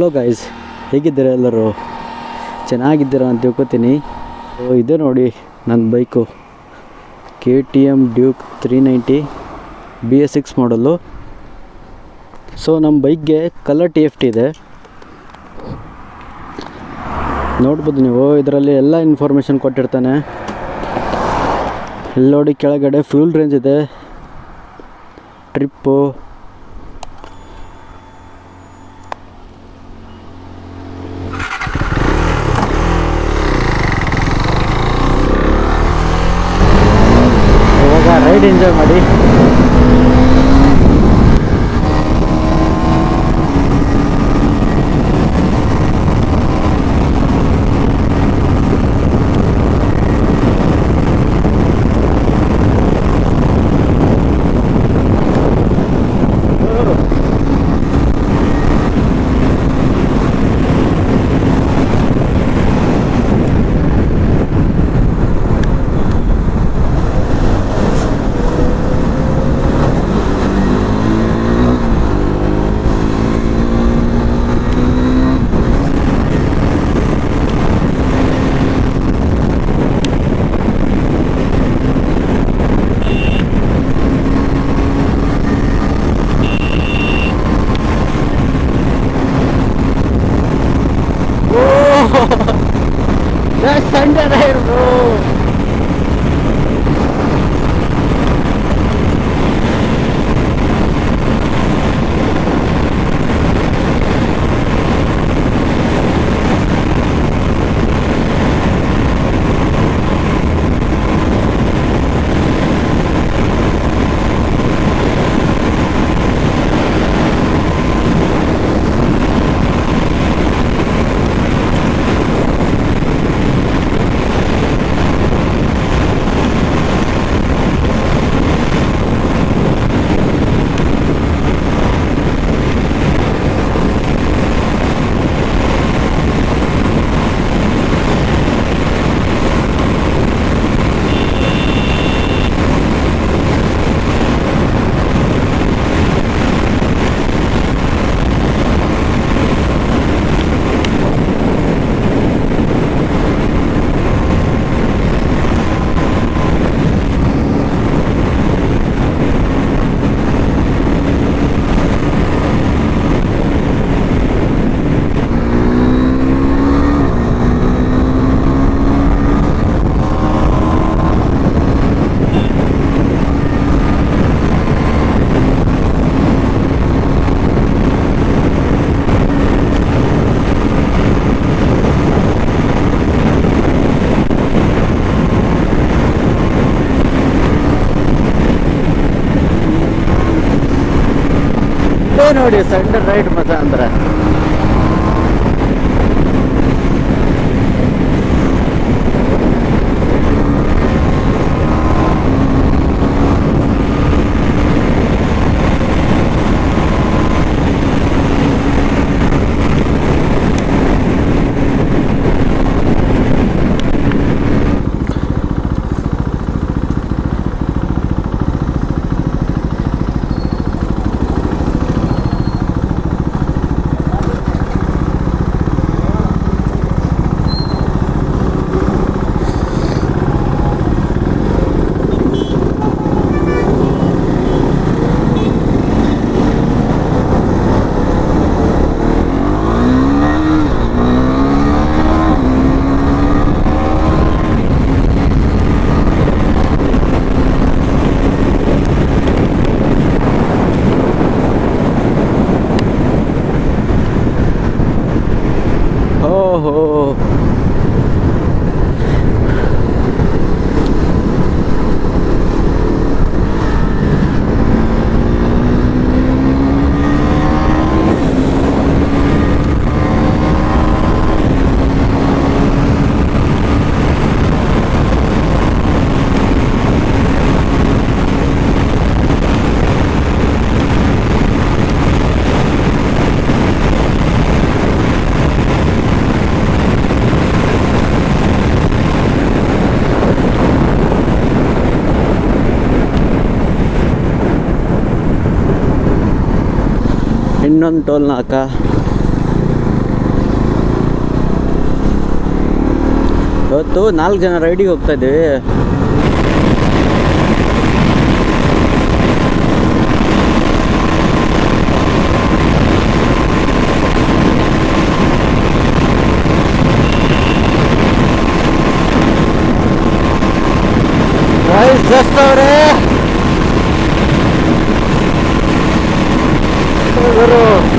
Hello guys ಹೇಗಿದ್ದೀರಾ ಎಲ್ಲರೂ ಚೆನ್ನಾಗಿದ್ದೀರಾ ಅಂತ ತಿಳ್ಕೊತೀನಿ ಸೊ ಇದೆ ನೋಡಿ ನನ್ನ bike K T M Duke three ninety B S six ಮಾಡಲು ಸೊ ನಮ್ಮ ಬೈಕ್ಗೆ ಕಲರ್ ಟಿ ಎಫ್ ಟಿ ಇದೆ ನೋಡ್ಬೋದು ನೀವು ಇದರಲ್ಲಿ ಎಲ್ಲ ಇನ್ಫಾರ್ಮೇಷನ್ ಕೊಟ್ಟಿರ್ತಾನೆ ಇಲ್ಲಿ ನೋಡಿ ಕೆಳಗಡೆ ಫ್ಯೂಲ್ ರೇಂಜ್ ಇದೆ ಟ್ರಿಪ್ಪು ಇವಾಗ ರೈಡ್ ಎಂಜಾಯ್ ಮಾಡಿ That's Sunday ride, bro. ಇದೇ ನೋಡಿ ಸಂಡೇ ರೈಡ್ ಮಜಾ ಅಂದ್ರೆ ಓಹೋ ಇನ್ನೊಂದು ಟೋಲ್ ನಾಕ ಇವತ್ತು ನಾಲ್ಕು ಜನ ರೈಡಿಗೆ ಹೋಗ್ತಾ ಇದ್ದೀವಿ ಪ್ರೈಸ್ ಜಾಸ್ತವ್ರೆ ಗುರು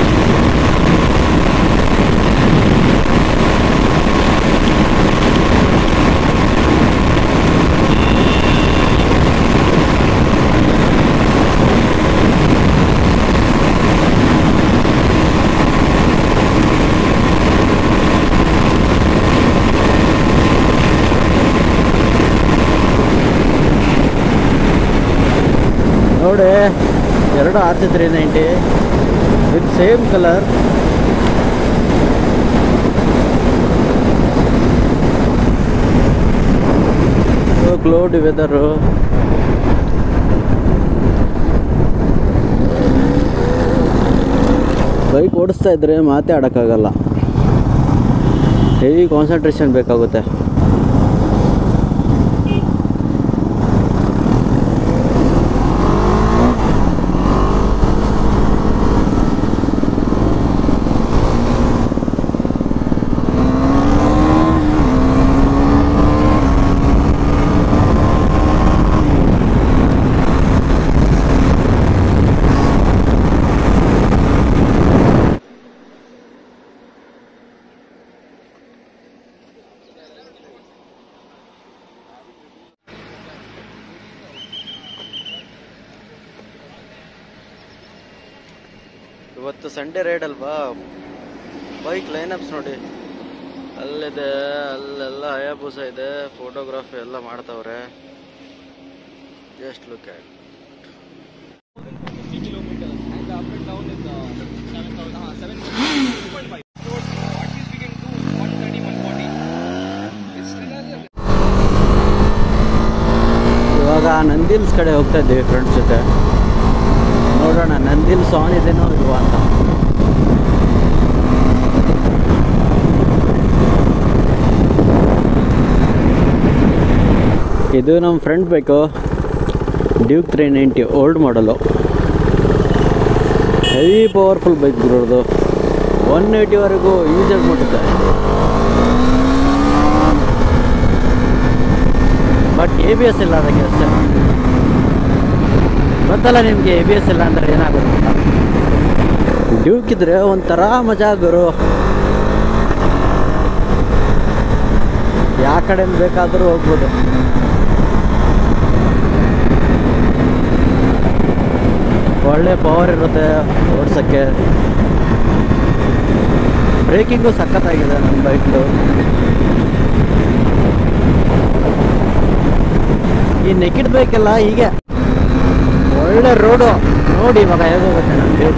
ನೋಡಿ ಎರಡು R C three ninety with same colour cloud weather bike ಓಡಿಸ್ತಾ ಇದ್ರೆ ಮಾತೇ ಆಡೋಕ್ಕಾಗಲ್ಲ ಹೆವಿ ಕಾನ್ಸಂಟ್ರೇಷನ್ ಬೇಕಾಗುತ್ತೆ ಇವತ್ತು ಸಂಡೇ ರೈಡ್ ಅಲ್ವಾ ಬೈಕ್ ಲೈನಪ್ಸ್ ನೋಡಿ ಅಲ್ಲಿದೆ ಅಲ್ಲೆಲ್ಲ ಹಯಾಬೂಸ ಇದೆ ಫೋಟೋಗ್ರಾಫಿ ಎಲ್ಲ ಮಾಡ್ತಾವ್ರೆ ಜಸ್ಟ್ ಲುಕ್ ಆಟ್ ಇವಾಗ ನಂದಿಲ್ಸ್ ಕಡೆ ಹೋಗ್ತಾ ಇದ್ದೀವಿ ಫ್ರೆಂಡ್ಸ್ ಜೊತೆ ನೋಡೋಣ ನಂದಿಲ್ಸ್ ಆನ್ ಇದೆನೋ ಇಲ್ವಾ ಅಂತ ಇದು ನಮ್ಮ friend bike Duke three ninety old ಮಾಡಲು ಹೆವಿ ಪವರ್ಫುಲ್ ಬೈಕ್ ಇರೋದು ಒನ್ ಏಯ್ಟಿವರೆಗೂ ಈಸಿಯಾಗಿ ಮುಟ್ಟುತ್ತೆ ಬಟ್ ಎ ಬಿ ಎಸ್ ಇಲ್ಲ ಅದಕ್ಕೆ ಅಷ್ಟೇ ಗೊತ್ತಲ್ಲ ನಿಮಗೆ ಎ ಬಿ ಎಸ್ ಇಲ್ಲ ಅಂದರೆ ಏನಾಗುತ್ತೆ ಅಂತ ಡ್ಯೂಕ್ ಇದ್ರೆ ಒಂಥರ ಮಜಾ ಗುರು ಯಾವ ಕಡೆ ಬೇಕಾದರೂ ಹೋಗ್ಬೋದು ಒಳ್ಳೆ ಪವರ್ ಇರುತ್ತೆ ಓಡ್ಸೋಕ್ಕೆ ಬ್ರೇಕಿಂಗು ಸಖತ್ತಾಗಿದೆ ನನ್ನ ಬೈಕ್ದು ಈ ನೆಕಿಡ್ ಬೈಕೆಲ್ಲ ಹೀಗೆ ಒಳ್ಳೆ ರೋಡು ನೋಡಿ ಇವಾಗ ಹೇಗೋಗುತ್ತೆ ನನ್ನ ಡ್ಯೂಕ್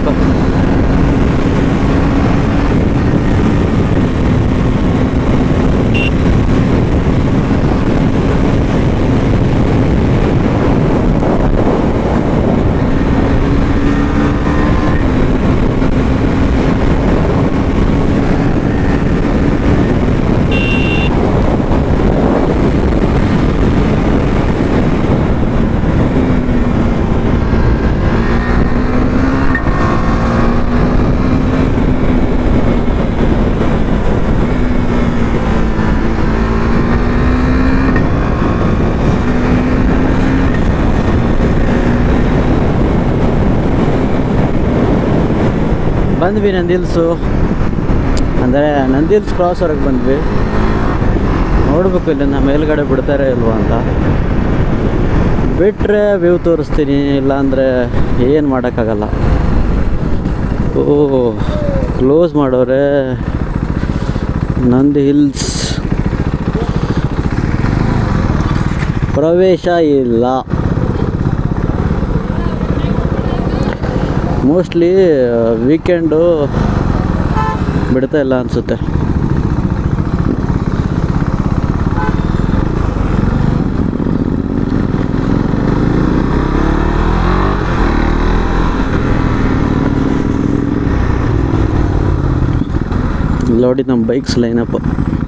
ಬಂದ್ವಿ ನಂದಿಲ್ಸು ಅಂದರೆ ನಂದಿಲ್ಸ್ ಕ್ರಾಸ್ವರೆಗೆ ಬಂದ್ವಿ ನೋಡ್ಬೇಕು ಇಲ್ಲಿಂದ ಮೇಲ್ಗಡೆ ಬಿಡ್ತಾರೆ ಇಲ್ವಾ ಅಂತ ಬಿಟ್ಟರೆ ವ್ಯೂ ತೋರಿಸ್ತೀನಿ ಇಲ್ಲಾಂದರೆ ಏನು ಮಾಡೋಕ್ಕಾಗಲ್ಲ ಓ ಕ್ಲೋಸ್ ಮಾಡೋರೆ ನಂದಿ ಹಿಲ್ಸ್ ಪ್ರವೇಶ ಇಲ್ಲ ಮೋಸ್ಟ್ಲಿ ವೀಕೆಂಡು ಬಿಡ್ತಾ ಇಲ್ಲ ಅನಿಸುತ್ತೆ ನೋಡಿ ನಮ್ಮ ಬೈಕ್ಸ್ ಲೈನಪ್